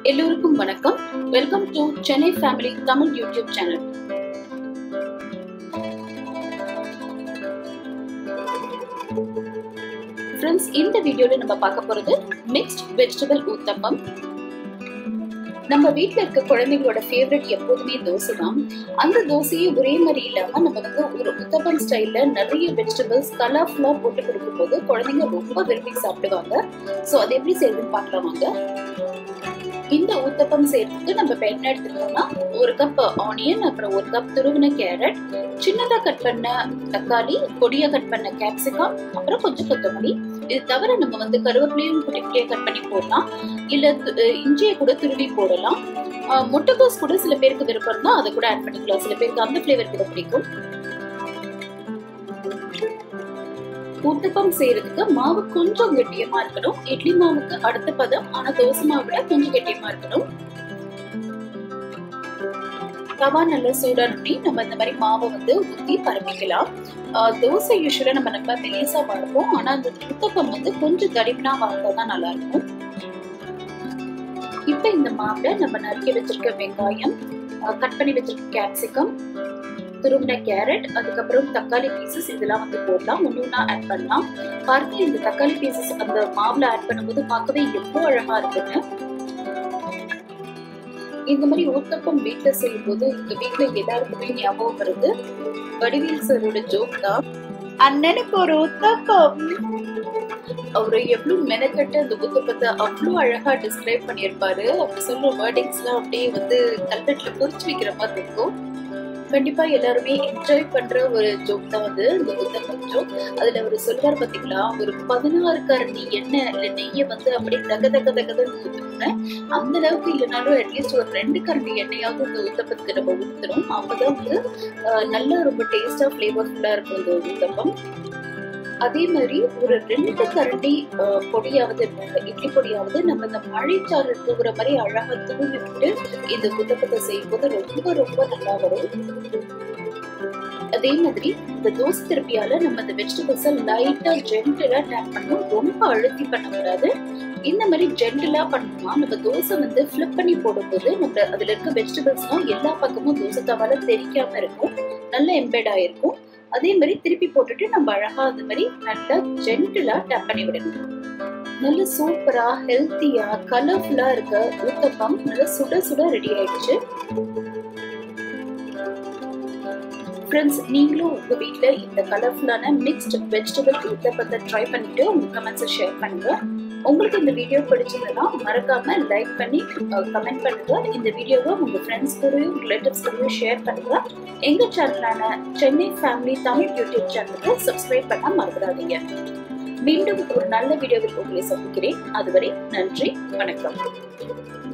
எல்லோருக்கும் வணக்கம் welcome to Chennai family Tamil YouTube channel friends இந்த வீடியோல நம்ம பார்க்க போறது மிக்ஸ்ட் வெஜிடபிள் ஊத்தப்பம் நம்ம வீட்ல இருக்க குழந்தைங்களோட ஃபேவரட் எப்போதுமே தோசை தான் அந்த தோசையே ஒரே மாதிரி இல்லாம நம்ம வந்து ஒரு உத்தப்பம் ஸ்டைல்ல நிறைய வெஜிடபிள்ஸ் கலர்ஃபுல்லா போட்டு கொடுக்கும் போது குழந்தைங்க ரொம்ப விரும்பி சாப்பிடுவாங்க ஸோ அது எப்படி செய்யுதுன்னு பார்க்கலாம் வாங்க இந்த ஊத்தப்பம் செய்யறதுக்கு நம்ம இப்போ என்ன எடுத்துக்கோம்னா ஒரு கப் ஆனியன் அப்புறம் ஒரு கப் துருவின கேரட் சின்னதா கட் பண்ண தக்காளி பொடியா கட் பண்ண கேப்சிகம் அப்புறம் கொஞ்சம் கொத்தமல்லி இது தவிர நம்ம வந்து கருவேப்பிலையும் குட்டி குட்டியா கட் பண்ணி போடலாம் இல்ல இஞ்சியை கூட துருவி போடலாம் முட்டைகோஸ் கூட சில பேருக்கு விருப்பம் தான் அதை கூட ஆட் பண்ணிக்கலாம் சில பேருக்கு அந்த ஃபிளேவர் கூட பிடிக்கும் ஊத்தப்பம் செய்யறதுக்கு மாவு கொஞ்சம் கெட்டியமா இருக்கணும் இட்லி மாவுக்கு அடுத்த பதம் ஆனா தோசை மாவு விட கொஞ்சம் கெட்டியமா இருக்கணும் தவா நல்லா சூடானி நம்ம இந்த மாதிரி மாவை வந்து ஊத்தி பரப்பிக்கலாம் தோசை யூஸ்வலா நம்ம நம்ம மெலிசா வளர்ப்போம் ஆனா அந்த ஊத்தப்பம் வந்து கொஞ்சம் தடிமனா வளர்த்தா தான் நல்லா இருக்கும் இப்ப இந்த மாவுல நம்ம நறுக்கி வச்சிருக்க வெங்காயம் கட் பண்ணி வச்சிருக்க கேப்சிகம் துருவின கேரட் அதுக்கப்புறம் தக்காளி பீசஸ் இதெல்லாம் வந்து போடலாம் ஒன்று ஒன்றா ஆட் பண்ணலாம் பாருங்க இந்த தக்காளி பீசஸ் அந்த மாவுல ஆட் பண்ணும்போது பார்க்கவே எவ்வளோ அழகா இருக்குன்னு இந்த மாதிரி ஊத்தப்பம் வீட்டுல செய்யும் போது எங்க வீட்டுல எல்லாருக்குமே ஞாபகம் வருது வடிவேல் சரோட ஜோக் தான் அண்ணனுக்கு ஒரு ஊத்தப்பம் அவரு எவ்வளவு மெனக்கட்டு அந்த ஊத்தப்பத்தை அவ்வளவு அழகா டிஸ்கிரைப் பண்ணியிருப்பாரு அப்படி சொல்ற வேர்டிங்ஸ் எல்லாம் அப்படியே வந்து கல்வெட்டுல குறிச்சு வைக்கிற மாதிரி இருக்கும் கண்டிப்பா எல்லாருமே என்ஜாய் பண்ற ஒரு ஜோக் தான் வந்து இந்த புத்தகம் ஜோக் அதுல அவர் சொல்வார் பாத்தீங்களா ஒரு பதினாறு கரண்டி எண்ணெய் இல்ல நெய்யை வந்து அப்படியே தக தக தகதன்னு ஊத்தணும் அந்த அளவுக்கு இல்லைனாலும் அட்லீஸ்ட் ஒரு ரெண்டு கரண்டி எண்ணெயாவது இந்த ஊத்தப்பத்துக்கு நம்ம ஊத்தணும் அப்பதான் வந்து நல்ல ரொம்ப டேஸ்டா ஃபிளேவர்ஃபுல்லா இருக்கும் இந்த ஊத்தப்பம் அதே மாதிரி ஒரு ரெண்டு கரண்டி பொடியாவது இட்லி பொடியாவது நம்ம இந்த மழைச்சாறு தூங்குற மாதிரி அழகா தூவி விட்டு இந்த புத்தகத்தை செய்யும் போது ரொம்ப ரொம்ப நல்லா வரும் அதே மாதிரி இந்த தோசை திருப்பியால நம்ம இந்த வெஜிடபிள்ஸை லைட்டா ஜென்டலா டேப் பண்ணணும் ரொம்ப அழுத்தி பண்ணக்கூடாது இந்த மாதிரி ஜென்டலா பண்ணோம்னா நம்ம தோசை வந்து ஃபிளிப் பண்ணி போடும்போது நம்ம அதுல இருக்க வெஜிடபிள்ஸ்லாம் எல்லா பக்கமும் தோசை தவால தெரிக்காம இருக்கும் நல்ல எம்பெட் ஆயிருக்கும் அதே மாதிரி திருப்பி போட்டுட்டு நம்ம அழகா அது மாதிரி நல்லா ஜென்டிலா டேப் பண்ணி விடணும் நல்ல சூப்பரா ஹெல்த்தியா கலர்ஃபுல்லா இருக்க ஊத்தப்பம் நல்லா சுட சுட ரெடி ஆயிடுச்சு ஃப்ரெண்ட்ஸ் நீங்களும் உங்க வீட்ல இந்த கலர்ஃபுல்லான மிக்ஸ்ட் வெஜிடபிள் ஊத்தப்பத்தை ட்ரை பண்ணிட்டு உங்க கமெண்ட்ஸை ஷேர் பண்ணுங்க உங்களுக்கு இந்த வீடியோ பிடிச்சதுன்னா மறக்காம லைக் பண்ணி கமெண்ட் பண்ணுங்க இந்த வீடியோவை உங்க ஃப்ரெண்ட்ஸ் கூடயும் ரிலேட்டிவ்ஸ் கூடயும் ஷேர் பண்ணுங்க எங்க சேனலான சென்னை ஃபேமிலி தமிழ் யூடியூப் சேனலுக்கு சப்ஸ்கிரைப் பண்ண மறந்துடாதீங்க மீண்டும் ஒரு நல்ல வீடியோவில் உங்களை சந்திக்கிறேன் அதுவரை நன்றி வணக்கம்